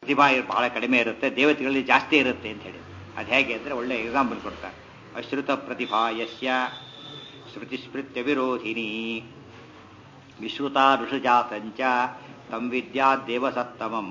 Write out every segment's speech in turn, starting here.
ಪ್ರತಿಭಾ ಇರ್- ಬಹಳ ಕಡಿಮೆ ಇರುತ್ತೆ ದೇವತೆಗಳಲ್ಲಿ ಜಾಸ್ತಿ ಇರುತ್ತೆ ಅಂತ ಹೇಳಿ ಅದು ಹೇಗೆ ಅಂದರೆ ಒಳ್ಳೆ ಎಕ್ಸಾಂಪಲ್ ಕೊಡ್ತಾರೆ ಅಶ್ರುತ ಪ್ರತಿಭಾ ಯಸ್ಯ ಶ್ರುತಿಸ್ಮೃತ್ಯ ವಿರೋಧಿನಿ ವಿಶ್ರುತ ಋಷುಜಾತಂಚ ತಂ ವಿದ್ಯಾ ದೇವಸತ್ತಮಂ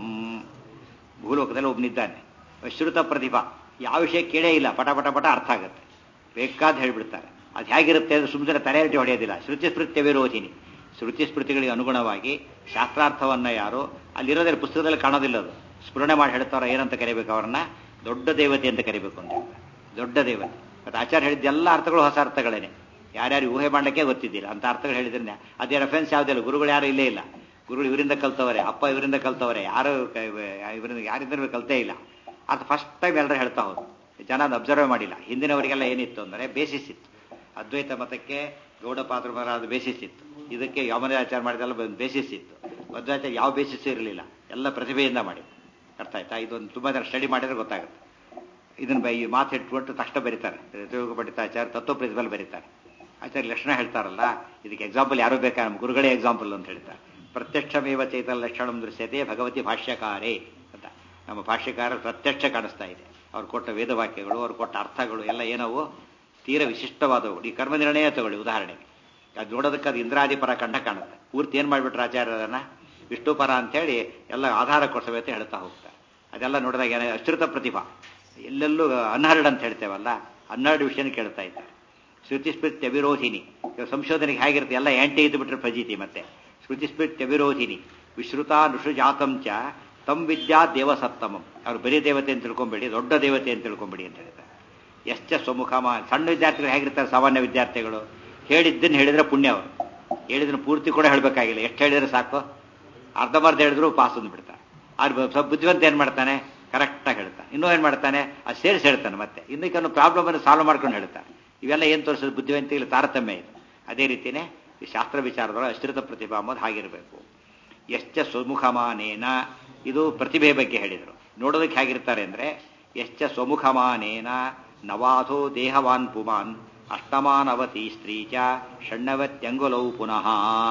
ಭೂಲೋಕದಲ್ಲಿ ಒಬ್ಬನಿದ್ದಾನೆ ಅಶ್ರುತ ಪ್ರತಿಭಾ ಯಾವ ವಿಷಯ ಕೇಳೇ ಇಲ್ಲ ಪಟ ಪಟ ಪಟ ಅರ್ಥ ಆಗುತ್ತೆ ಬೇಕಾದ ಹೇಳ್ಬಿಡ್ತಾರೆ ಅದು ಹೇಗಿರುತ್ತೆ ಅದು ಸುಮ್ಮನೆ ತಲೆಯಲ್ಲಿ ಹೊಡೆಯೋದಿಲ್ಲ ಶ್ರುತಿ ಸ್ಮೃತ್ಯ ವಿರೋಧಿನಿ ಶ್ರುತಿ ಸ್ಮೃತಿಗಳಿಗೆ ಅನುಗುಣವಾಗಿ ಶಾಸ್ತ್ರಾರ್ಥವನ್ನ ಯಾರು ಅಲ್ಲಿರೋದ್ರ ಪುಸ್ತಕದಲ್ಲಿ ಕಾಣೋದಿಲ್ಲ ಅದು ಸ್ಫುರಣೆ ಮಾಡಿ ಹೇಳ್ತಾರ ಏನಂತ ಕರಿಬೇಕು ಅವ್ರನ್ನ ದೊಡ್ಡ ದೇವತೆ ಅಂತ ಕರಿಬೇಕು ಅಂತ ಹೇಳ್ತಾರೆ. ದೊಡ್ಡ ದೇವತೆ ಮತ್ತು ಆಚಾರ್ಯ ಹೇಳಿದ ಎಲ್ಲ ಅರ್ಥಗಳು ಹೊಸ ಅರ್ಥಗಳೇನೆ ಯಾರ್ಯಾರು ಊಹೆ ಮಾಡಲಿಕ್ಕೆ ಗೊತ್ತಿದ್ದಿಲ್ಲ ಅಂತ ಅರ್ಥಗಳು ಹೇಳಿದ್ರೆ ಅದೇ ರೆಫರೆನ್ಸ್ ಯಾವುದಿಲ್ಲ ಗುರುಗಳು ಯಾರು ಇಲ್ಲೇ ಇಲ್ಲ ಗುರುಗಳು ಇವರಿಂದ ಕಲ್ತವರೆ ಅಪ್ಪ ಇವರಿಂದ ಕಲ್ತವರೆ ಯಾರು ಕ- ಇವರಿಂದ ಯಾರಿಂದ ಕಲ್ತೇ ಇಲ್ಲ ಅದು ಫಸ್ಟ್ ಟೈಮ್ ಎಲ್ಲರೂ ಹೇಳ್ತಾ ಹೋದ್ರು ಜನ ಅದು ಅಬ್ಸರ್ವ್ ಮಾಡಿಲ್ಲ ಹಿಂದಿನವರಿಗೆಲ್ಲ ಏನಿತ್ತು ಅಂದರೆ ಬೇಸಿಸ್ ಇತ್ತು ಅದ್ವೈತ ಮತಕ್ಕೆ ಗೌಡ ಪಾತ್ರ ಅದು ಬೇಸಿಸ್ ಇತ್ತು ಇದಕ್ಕೆ ಯಾಮರಾಚಾರ ಮಾಡಿದೆಲ್ಲ ಬೇಸಿಸ್ ಇತ್ತು ಮಧ್ವಾಚಾರ್ಯ ಯಾವ ಬೇಸಿಸ್ ಇರಲಿಲ್ಲ ಎಲ್ಲ ಪ್ರತಿಭೆಯಿಂದ ಮಾಡಿ ಅರ್ಥ ಆಯ್ತಾ ಇದೊಂದು ತುಂಬ ಜನ ಸ್ಟಡಿ ಮಾಡಿದ್ರೆ ಗೊತ್ತಾಗುತ್ತೆ ಇದನ್ನ ಬೈ- ಈ ಮಾತು ಇಟ್ಬಿಟ್ಟು ತಕ್ಷಣ ಬರೀತಾರೆ ತಿರುಗ ಪಂಡಿತಾಚಾರ್ಯ ತತ್ವ ಪ್ರತಿಫಲ ಬರೀತಾರೆ ಆಚಾರ್ಯ ಲಕ್ಷಣ ಹೇಳ್ತಾರಲ್ಲ ಇದಕ್ಕೆ ಎಕ್ಸಾಂಪಲ್ ಯಾರು ಬೇಕಾ ನಮ್ಮ ಗುರುಗಳೇ ಎಕ್ಸಾಂಪಲ್ ಅಂತ ಹೇಳ್ತಾರೆ ಪ್ರತ್ಯಕ್ಷಮೇವ ಚೈತನ್ಯ ಲಕ್ಷಣಂ ದೃಶ್ಯತೆ ಭಗವತಿ ಭಾಷ್ಯಕಾರೇ ಅಂತ ನಮ್ಮ ಭಾಷ್ಯಕಾರ ಪ್ರತ್ಯಕ್ಷ ಕಾಣಿಸ್ತಾ ಇದೆ ಅವ್ರು ಕೊಟ್ಟ ವೇದವಾಕ್ಯಗಳು ಅವ್ರು ಕೊಟ್ಟ ಅರ್ಥಗಳು ಎಲ್ಲ ಏನವು ತೀರ ವಿಶಿಷ್ಟವಾದವು ಈ ಕರ್ಮ ನಿರ್ಣಯ ತಗೊಳ್ಳಿ ಉದಾಹರಣೆಗೆ ಅದು ನೋಡೋದಕ್ಕೆ ಅದು ಇಂದ್ರಾದಿ ಪರ ಕಂಡ ಕಾಣುತ್ತೆ ಪೂರ್ತಿ ಏನು ಮಾಡಿಬಿಟ್ರೆ ಆಚಾರ್ಯರನ್ನ ವಿಷ್ಣು ಪರ ಅಂತೇಳಿ ಎಲ್ಲ ಆಧಾರ ಕೊಡ್ಸಬೇಕು ಅಂತ ಹೇಳ್ತಾ ಹೋಗ್ತಾರೆ ಅದೆಲ್ಲ ನೋಡಿದಾಗ ಏನ ಅಶ್ರುತ ಪ್ರತಿಭಾ ಎಲ್ಲೆಲ್ಲೂ ಅನ್ಹರ್ಡ್ ಅಂತ ಹೇಳ್ತೇವಲ್ಲ ಹನ್ನೆರಡು ವಿಷಯನ ಕೇಳ್ತಾ ಇದ್ದಾರೆ ಶ್ರುತಿಸ್ಮೃತ್ಯ ವಿರೋಧಿನಿ ಇವಾಗ ಸಂಶೋಧನೆಗೆ ಹೇಗಿರುತ್ತೆ ಎಲ್ಲ ಆಂಟಿ ಇದ್ದು ಬಿಟ್ರೆ ಫಜೀತಿ ಮತ್ತೆ ಶ್ರುತಿಸ್ಮೃತ್ಯ ವಿರೋಧಿನಿ ವಿಶ್ರುತ ಋಷು ಜಾತಂ ಚ ತಂ ವಿದ್ಯಾ ದೇವಸತ್ತಮಂ ಅವ್ರು ಬರೀ ದೇವತೆ ಅಂತ ತಿಳ್ಕೊಂಬೇಡಿ ದೊಡ್ಡ ದೇವತೆ ಅಂತ ತಿಳ್ಕೊಂಬೇಡಿ ಅಂತ ಹೇಳ್ತಾರೆ ಎಷ್ಟ ಸ್ವಮುಖಮ ಸಣ್ಣ ವಿದ್ಯಾರ್ಥಿಗಳು ಹೇಗಿರ್ತಾರೆ ಸಾಮಾನ್ಯ ವಿದ್ಯಾರ್ಥಿಗಳು ಹೇಳಿದ್ದನ್ನು ಹೇಳಿದ್ರೆ ಪುಣ್ಯ ಅವರು ಹೇಳಿದ್ರೆ ಪೂರ್ತಿ ಕೂಡ ಹೇಳಬೇಕಾಗಿಲ್ಲ ಎಷ್ಟು ಹೇಳಿದ್ರೆ ಸಾಕು ಅರ್ಧಮರ್ಧ ಹೇಳಿದ್ರು ಪಾಸ್ ಅಂದ್ಬಿಡ್ತಾರೆ ಆದ್ರೆ ಸ್ವಲ್ಪ ಬುದ್ಧಿವಂತ ಏನು ಮಾಡ್ತಾನೆ ಕರೆಕ್ಟಾಗಿ ಹೇಳ್ತಾನೆ ಇನ್ನೂ ಏನು ಮಾಡ್ತಾನೆ ಅದು ಸೇರಿಸಿ ಹೇಳ್ತಾನೆ ಮತ್ತೆ ಇನ್ನೂ ಕೆಲವು ಪ್ರಾಬ್ಲಮ್ ಅನ್ನು ಸಾಲ್ವ್ ಮಾಡ್ಕೊಂಡು ಹೇಳ್ತಾನೆ ಇವೆಲ್ಲ ಏನು ತೋರಿಸೋದು ಬುದ್ಧಿವಂತಿಗೆ ತಾರತಮ್ಯ ಇದು ಅದೇ ರೀತಿಯೇ ಈ ಶಾಸ್ತ್ರ ವಿಚಾರದೊಳಗೆ ಅಶ್ರಿತ ಪ್ರತಿಭಾ ಅಂಬೋದು ಹಾಗಿರಬೇಕು ಎಷ್ಟ ಸ್ವಮುಖಮಾನೇನ ಇದು ಪ್ರತಿಭೆ ಬಗ್ಗೆ ಹೇಳಿದರು ನೋಡೋದಕ್ಕೆ ಹೇಗಿರ್ತಾರೆ ಅಂದರೆ ಎಷ್ಟ ಸ್ವಮುಖಮಾನೇನ ನವಾಧೋ ದೇಹವಾನ್ ಪುಮಾನ್ ಅಷ್ಟಮಾನವತಿ ಸ್ತ್ರೀ ಚ ಷಣ್ಣವತ್ಯಂಗುಲೌ ಪುನಃ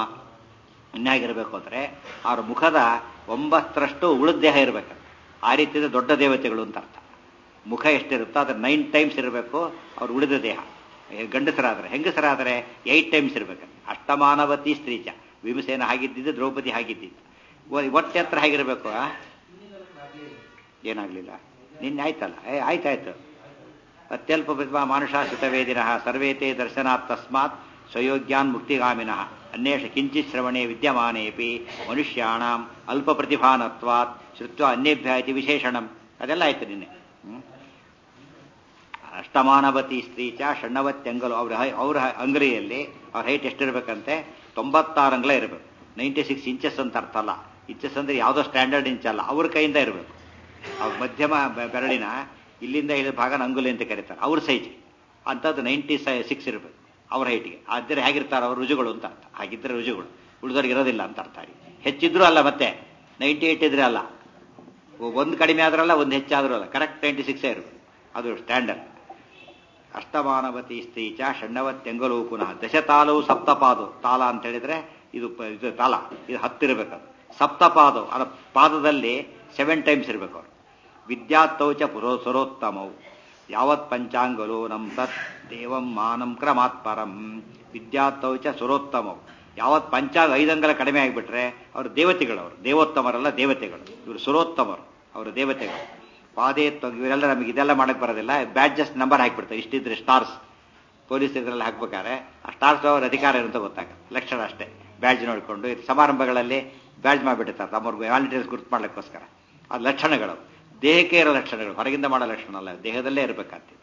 ಇನ್ನಾಗಿರಬೇಕು ಅಂದರೆ ಅವ್ರ ಮುಖದ ಒಂಬತ್ತರಷ್ಟು ಉಳಿದ ದೇಹ ಇರಬೇಕು ಆ ರೀತಿಯ ದೊಡ್ಡ ದೇವತೆಗಳು ಅಂತ ಅರ್ಥ ಮುಖ ಎಷ್ಟಿರುತ್ತೋ ಅದ್ರ ನೈನ್ ಟೈಮ್ಸ್ ಇರಬೇಕು ಅವ್ರು ಉಳಿದ ದೇಹ ಗಂಡಸರಾದರೆ ಹೆಂಗಸರಾದರೆ ಏಯ್ಟ್ ಟೈಮ್ಸ್ ಇರಬೇಕು ಅಷ್ಟಮಾನವತಿ ಸ್ತ್ರೀಚ ಭೀಮಸೇನ ಹಾಗಿದ್ದಿದ್ದು ದ್ರೌಪದಿ ಹಾಗಿದ್ದಿದ್ದು ಒ- ಹೊಟ್ಟೆ ಹತ್ರ ಹೇಗಿರಬೇಕು ಆ? ಏನಾಗ್ಲಿಲ್ಲ ನಿನ್ನೆ ಆಯ್ತಲ್ಲ ಏ ಆಯ್ತಾಯ್ತು ಅತ್ಯಲ್ಪ ಪ್ರತಿಭಾ ಮಾನುಷ ವೇದಿನಃ ಸರ್ವೇತೆ ದರ್ಶನಾತ್ ತಸ್ಮಾತ್ ಸ್ವಯೋಗ್ಯಾನ್ ಮುಕ್ತಿಗಾಮಿನಃ ಅನ್ವೇಷ ಕಿಂಚಿತ್ ಶ್ರವಣೆ ವಿದ್ಯಮಾನೇಪಿ ಮನುಷ್ಯಾಣಂ ಅಲ್ಪ ಪ್ರತಿಭಾನತ್ವಾತ್ ಶ್ರುತ್ವ ಅನ್ಯೇಭ್ಯ ಇತಿ ವಿಶೇಷಣಂ ಅದೆಲ್ಲ ಆಯ್ತು ನಿನ್ನೆ ಹ್ಮ್? ಅಷ್ಟಮಾನವತಿ ಸ್ತ್ರೀ ಚ ಷಣ್ಣವತ್ಯಂಗಲು ಅವ್ರ ಹೈ- ಅವ್ರ ಹ- ಅಂಗಲಿಯಲ್ಲಿ ಅವ್ರ ಹೈಟ್ ಎಷ್ಟಿರ್ಬೇಕಂತೆ ತೊಂಬತ್ತಾರು ಅಂಗಲ ಇರಬೇಕು ನೈಂಟಿ ಸಿಕ್ಸ್ ಇಂಚಸ್ ಅಂತ ಅರ್ಥ ಅಲ್ಲ ಇಂಚಸ್ ಅಂದ್ರೆ ಯಾವುದೋ ಸ್ಟ್ಯಾಂಡರ್ಡ್ ಇಂಚ್ ಅಲ್ಲ ಅವ್ರ ಕೈಯಿಂದ ಇರಬೇಕು ಅವ್ರ ಮಧ್ಯಮ ಬೆ- ಬೆರಳಿನ ಇಲ್ಲಿಂದ ಇಳಿದ ಭಾಗನ ಅಂಗುಲಿ ಅಂತ ಕರೀತಾರೆ ಅವ್ರ ಸೈಜ್ ಅಂಥದ್ದು ನೈಂಟಿ ಸಿಕ್ಸ್ ಇರಬೇಕು ಅವ್ರ ಹೈಟ್ಗೆ ಆದರೆ ಹೇಗಿರ್ತಾರೆ ಅವ್ರ ರುಜುಗಳು ಅಂತ ಅರ್ಥ ಹಾಗಿದ್ರೆ ರುಜುಗಳು ಉಳಿದವ್ರಿಗೆ ಇರೋದಿಲ್ಲ ಅಂತ ಅರ್ಥ ಆಗಿ ಹೆಚ್ಚಿದ್ರು ಅಲ್ಲ ಮತ್ತೆ ನೈಂಟಿ ಏಟ್ ಇದ್ರೆ ಅಲ್ಲ ಒಂದು ಕಡಿಮೆ ಆದ್ರಲ್ಲ ಒಂದು ಹೆಚ್ಚಾದ್ರೂ ಅಲ್ಲ ಕರೆಕ್ಟ್ ನೈಂಟಿ ಸಿಕ್ಸೇ ಇರಬೇಕು ಅದು ಸ್ಟ್ಯಾಂಡರ್ಡ್ ಅಷ್ಟಮಾನವತಿ ಸ್ತ್ರೀ ಚ ಷಣ್ಣವತ್ಯಂಗಲವು ಪುನಃ ದಶತಾಲವು ಸಪ್ತಪಾದು ತಾಲ ಅಂತ ಹೇಳಿದ್ರೆ ಇದು ಪ- ಇದು ತಾಲ ಇದು ಹತ್ತಿರಬೇಕದು ಸಪ್ತಪಾದು ಅದರ ಪಾದದಲ್ಲಿ ಸೆವೆನ್ ಟೈಮ್ಸ್ ಇರಬೇಕು ಅವರು ವಿದ್ಯಾತ್ತೌಚ ಪುರೋ ಸುರೋತ್ತಮವು ಯಾವತ್ ಪಂಚಾಂಗಲೋ ನಂ ತತ್ ದೇವಂ ಮಾನಂ ಕ್ರಮಾತ್ ಪರಂ ವಿದ್ಯಾತ್ತೌಚ ಸುರೋತ್ತಮವು ಯಾವತ್ ಪಂಚಾಂಗ ಐದಂಗಲ ಕಡಿಮೆ ಆಗಿಬಿಟ್ರೆ ಅವರು ದೇವತೆಗಳವರು ದೇವೋತ್ತಮರಲ್ಲ ದೇವತೆಗಳು ಇವರು ಸುರೋತ್ತಮರು ಅವರು ದೇವತೆಗಳು ಪಾದೇ ತ- ಇವರೆಲ್ಲ ನಮಗೆ ಇದೆಲ್ಲ ಮಾಡಕ್ ಬರೋದಿಲ್ಲ ಬ್ಯಾಡ್ಜಸ್ ನಂಬರ್ ಹಾಕ್ಬಿಡ್ತಾರೆ ಇಷ್ಟಿದ್ರೆ ಸ್ಟಾರ್ಸ್ ಪೊಲೀಸ್ ಇದರಲ್ಲಿ ಹಾಕ್ಬೇಕಾದ್ರೆ ಆ ಸ್ಟಾರ್ಸ್ ಅವ್ರ ಅಧಿಕಾರ ಇರುವಂತ ಗೊತ್ತಾಗುತ್ತೆ ಲಕ್ಷಣ ಅಷ್ಟೇ ಬ್ಯಾಡ್ಜ್ ನೋಡಿಕೊಂಡು ಇದು ಸಮಾರಂಭಗಳಲ್ಲಿ ಬ್ಯಾಡ್ಜ್ ಮಾಡಿಬಿಟ್ಟಿರ್ತಾರೆ ತಮ್ಮವ್ರ ವಾಲಂಟಿಯರ್ಸ್ ಗುರುತು ಮಾಡ್ಲಿಕ್ಕೋಸ್ಕರ ಅದು ಲಕ್ಷಣಗಳು ದೇಹಕ್ಕೆ ಇರೋ ಲಕ್ಷಣಗಳು ಹೊರಗಿಂದ ಮಾಡೋ ಲಕ್ಷಣ ಅಲ್ಲ ದೇಹದಲ್ಲೇ ಇರಬೇಕಾಗ್ತದೆ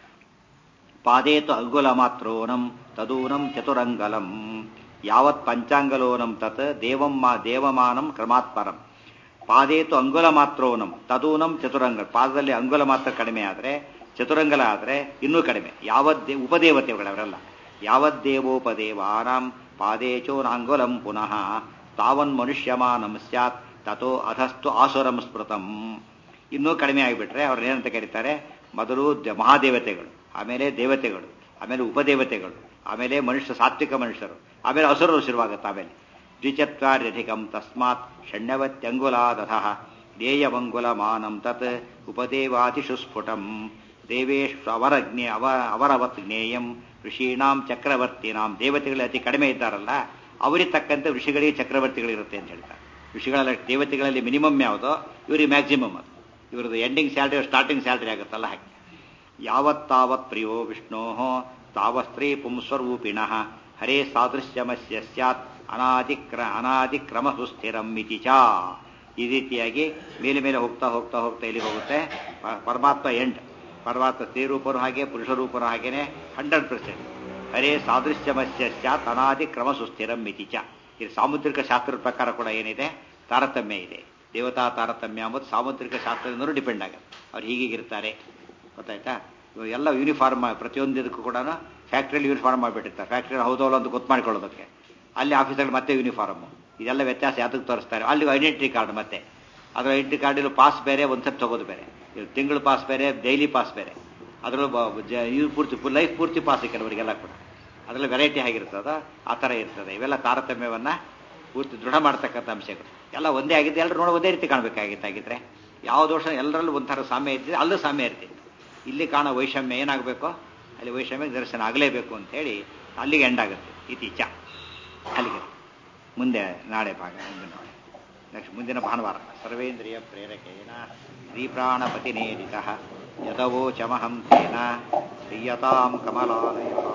ಪಾದೇತು ಅಂಗುಲ ಮಾತ್ರೋನಂ ತದೂನಂ ಚತುರಂಗಲಂ ಯಾವತ್ ಪಂಚಾಂಗಲೋನಂ ತತ್ ದೇವಂ ಮಾ ದೇವಮಾನಂ ಕ್ರಮಾತ್ಪರಂ ಪಾದೇತು ಅಂಗುಲ ಮಾತ್ರೋನಂ ತದೂನಂ ಚತುರಂಗ ಪಾದದಲ್ಲಿ ಅಂಗುಲ ಮಾತ್ರ ಕಡಿಮೆ ಆದರೆ ಚತುರಂಗಲ ಆದರೆ ಇನ್ನೂ ಕಡಿಮೆ ಯಾವತ್ ದೇ ಉಪದೇವತೆಗಳವರೆಲ್ಲ ಯಾವದ್ದೇವೋಪದೇವಾನಾಂ ಪಾದೇಚೋ ನಾಂಗುಲಂ ಪುನಃ ತಾವನ್ ಮನುಷ್ಯಮಾನಂ ಸ್ಯಾತ್ ತಥೋ ಅಧಸ್ತು ಆಸುರಂ ಸ್ಮೃತಂ ಇನ್ನೂ ಕಡಿಮೆ ಆಗಿಬಿಟ್ರೆ ಅವ್ರನ್ನ ಏನಂತ ಕರೀತಾರೆ ಮೊದಲು ದ- ಮಹಾದೇವತೆಗಳು ಆಮೇಲೆ ದೇವತೆಗಳು ಆಮೇಲೆ ಉಪದೇವತೆಗಳು ಆಮೇಲೆ ಮನುಷ್ಯ ಸಾತ್ವಿಕ ಮನುಷ್ಯರು ಆಮೇಲೆ ಅಸುರರು ಶುರುವಾಗುತ್ತೆ ಆಮೇಲೆ ದ್ವಿಚತ್ವಾರ್ಯಧಿಕಂ ತಸ್ಮಾತ್ ಷಣ್ಯವತ್ಯಂಗುಲಾದಧ ಧ್ಯೇಯಮಂಗುಲಮಾನಂ ತತ್ ಉಪದೇವಾದಿಷು ಸ್ಫುಟಂ ದೇವೇಶ್ ಅವರಜ್ಞೆ ಅವ ಅವರವತ್ ಜ್ಞೇಯಂ ಋಷೀಣಾಂ ಚಕ್ರವರ್ತಿನಾಂ ದೇವತೆಗಳು ಅತಿ ಕಡಿಮೆ ಇದ್ದಾರಲ್ಲ ಅವರಿಗೆ ತಕ್ಕಂತೆ ಋಷಿಗಳಿಗೆ ಚಕ್ರವರ್ತಿಗಳಿರುತ್ತೆ ಅಂತ ಹೇಳ್ತಾರೆ ಋಷಿಗಳ ದೇವತೆಗಳಲ್ಲಿ ಮಿನಿಮಮ್ ಯಾವುದೋ ಇವರಿಗೆ ಮ್ಯಾಕ್ಸಿಮಮ್ ಅದು ಇವ್ರದ್ದು ಎಂಡಿಂಗ್ ಸ್ಯಾಲ್ರಿ ಸ್ಟಾರ್ಟಿಂಗ್ ಸ್ಯಾಲ್ರಿ ಆಗುತ್ತಲ್ಲ ಹಾಗೆ ಯಾವತ್ತಾವತ್ ಪ್ರಿಯೋ ವಿಷ್ಣೋ ತಾವಸ್ತ್ರೀ ಪುಂಸ್ವರೂಪಿಣಃ ಹರೇ ಸಾದೃಶ್ಯಮಸ್ಯ ಸ್ಯಾತ್ ಅನಾದಿಕ್ರ ಅನಾದಿಕ್ರಮ ಸುಸ್ಥಿರಂ ಇತಿ ಚ ಈ ರೀತಿಯಾಗಿ ಮೇಲೆ ಮೇಲೆ ಹೋಗ್ತಾ ಹೋಗ್ತಾ ಹೋಗ್ತಾ ಇಲ್ಲಿ ಹೋಗುತ್ತೆ ಪ- ಪರಮಾತ್ಮ ಎಂಡ್ ಪರಮಾತ್ಮ ಸ್ತ್ರೀ ರೂಪರು ಹಾಗೆ ಪುರುಷ ರೂಪರು ಹಾಗೇನೆ ಹಂಡ್ರೆಡ್ ಪರ್ಸೆಂಟ್ ಹರೇ ಸಾದೃಶ್ಯಮಸ್ಯ ಸ್ಯಾತ್ ಅನಾದಿ ಕ್ರಮ ಸುಸ್ಥಿರಂ ಇತಿ ಚ ಇದು ಸಾಮುದ್ರಿಕ ಶಾಸ್ತ್ರದ ಪ್ರಕಾರ ಕೂಡ ಏನಿದೆ ತಾರತಮ್ಯ ಇದೆ ದೇವತಾ ತಾರತಮ್ಯ ಅಂಬುದು ಸಾಮುದ್ರಿಕ ಶಾಸ್ತ್ರದಿಂದಲೂ ಡಿಪೆಂಡ್ ಆಗುತ್ತೆ ಅವ್ರು ಹೀಗಿರ್ತಾರೆ ಗೊತ್ತಾಯ್ತಾ ಇವಾಗ ಎಲ್ಲ ಯೂನಿಫಾರ್ಮ್ ಪ್ರತಿಯೊಂದಕ್ಕೂ ಕೂಡ ಫ್ಯಾಕ್ಟ್ರಿಯಲ್ಲಿ ಯೂನಿಫಾರ್ಮ್ ಮಾಡಿಬಿಟ್ಟಿರ್ತಾರೆ ಫ್ಯಾಕ್ಟ್ರಿಯಲ್ಲಿ ಹೌದೌಲ್ಲ ಅಂತ ಗೊತ್ತು ಮಾಡ್ಕೊಳ್ಳೋದಕ್ಕೆ ಅಲ್ಲಿ ಆಫೀಸಲ್ಲಿ ಮತ್ತೆ ಯೂನಿಫಾರ್ಮು ಇದೆಲ್ಲ ವ್ಯತ್ಯಾಸ ಯಾತಕ್ಕೆ ತೋರಿಸ್ತಾರೆ ಅಲ್ಲಿ ಐಡೆಂಟಿಟಿ ಕಾರ್ಡ್ ಮತ್ತೆ ಅದರ ಐಡೆಂಟಿ ಕಾರ್ಡ್ ಪಾಸ್ ಬೇರೆ ಒಂದ್ಸತಿ ತಗೋದು ಬೇರೆ ಇದು ತಿಂಗಳು ಪಾಸ್ ಬೇರೆ ಡೈಲಿ ಪಾಸ್ ಬೇರೆ ಅದರಲ್ಲೂ ಬ- ಜ- ಇದು ಪೂರ್ತಿ ಲೈಫ್ ಪೂರ್ತಿ ಪಾಸ್ ಕೆಲವರಿಗೆಲ್ಲ ಕೂಡ ಅದರಲ್ಲಿ ವೆರೈಟಿ ಆಗಿರ್ತದ ಆ ಥರ ಇರ್ತದೆ ಇವೆಲ್ಲ ತಾರತಮ್ಯವನ್ನ ಪೂರ್ತಿ ದೃಢ ಮಾಡ್ತಕ್ಕಂಥ ಅಂಶಗಳು ಎಲ್ಲ ಒಂದೇ ಆಗಿದ್ದು ಎಲ್ಲರೂ ನೋಡೋ ಒಂದೇ ರೀತಿ ಕಾಣಬೇಕಾಗಿತ್ತಾಗಿದ್ರೆ ಯಾವ ದೋಷ ಎಲ್ಲರಲ್ಲೂ ಒಂಥರ ಸಾಮ್ಯ ಇರ್ತಿದೆ ಅಲ್ಲೂ ಸಾಮ್ಯ ಇರ್ತಿತ್ತು ಇಲ್ಲಿ ಕಾಣೋ ವೈಷಮ್ಯ ಏನಾಗಬೇಕು ಅಲ್ಲಿ ವೈಷಮ್ಯ ದರ್ಶನ ಆಗಲೇಬೇಕು ಅಂತ ಹೇಳಿ ಅಲ್ಲಿಗೆ ಎಂಡ್ ಆಗುತ್ತೆ ಇತ್ತೀಚ ಅಲ್ಲಿಗೆ ಮುಂದೆ ನಾಳೆ ಭಾಗ ಮುಂದಿನ ನಾಳೆ ನೆಕ್ಸ್ಟ್ ಮುಂದಿನ ಭಾನುವಾರ ಸರ್ವೇಂದ್ರಿಯ ಪ್ರೇರಕೇನ ಶ್ರೀಪ್ರಾಣಪತಿನೇರಿತ ಯದವೋಚಮಹಂ ತೇನ ಪ್ರಿಯತಾಂ ಕಮಲಾಲಯ